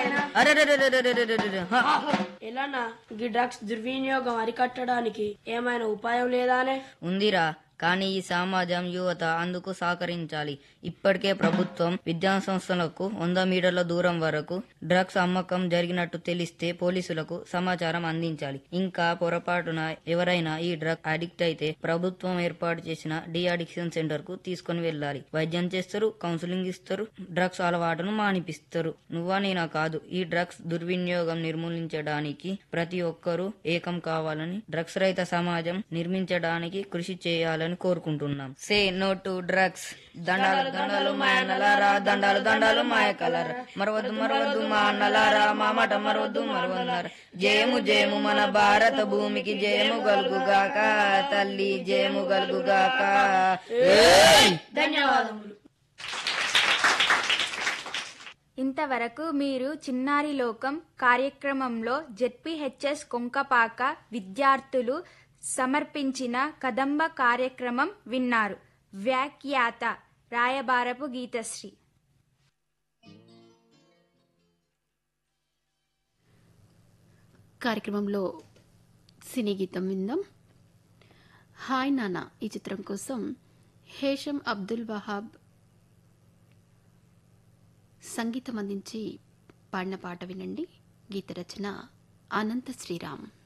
అరెరెరెరెరెరెరెరెరె. హ. ఎలానా ఈ డ్రగ్స్ దుర్వినియోగం అరికట్టడానికి ఏమైనా ఉపాయం లేదానే ఉందిరా కానీ ఈ సమాజం యువత అందుకు సహకరించాలి ఇప్పటికే ప్రభుత్వం విద్యా సంస్థలకు వంద మీటర్ల దూరం వరకు డ్రగ్స్ అమ్మకం జరిగినట్టు తెలిస్తే పోలీసులకు సమాచారం అందించాలి ఇంకా పొరపాటున ఎవరైనా ఈ డ్రగ్ అడిక్ట్ అయితే ప్రభుత్వం ఏర్పాటు చేసిన డి అడిక్షన్ సెంటర్ కు తీసుకుని వెళ్ళాలి వైద్యం చేస్తారు కౌన్సిలింగ్ ఇస్తారు డ్రగ్స్ అలవాటును మానిపిస్తారు నువ్వా నేనా కాదు ఈ డ్రగ్స్ దుర్వినియోగం నిర్మూలించడానికి ప్రతి ఒక్కరూ ఏకం కావాలని డ్రగ్స్ రహిత సమాజం నిర్మించడానికి కృషి చేయాలని కోరుకుంటున్నాం సే నో టు డ్రగ్స్ దండాలు దండాలు మా అన్నలారా దండాలు దండాలు మా కలరా మరవద్దు మరవద్దు మా అన్నలారా మా మాట మరవద్దు మరవన్నారా జయము జయము మన భారత భూమికి జయము గలుగుగాక తల్లి జయము గలుగుగాక ధన్యవాదములు ఇంతవరకు మీరు చిన్నారి లోకం కార్యక్రమంలో జెడ్పీహెచ్ఎస్ కొంకపాక విద్యార్థులు సమర్పించిన కదంబ కార్యక్రమం విన్నారు వ్యాఖ్యాత రాయబారపు గీతశ్రీ కార్యక్రమంలో సినీ గీతం విందాం హాయ్ నానా ఈ చిత్రం కోసం హేషం అబ్దుల్ వహాబ్ సంగీతం అందించి పాడిన పాట వినండి గీత రచన అనంత శ్రీరామ్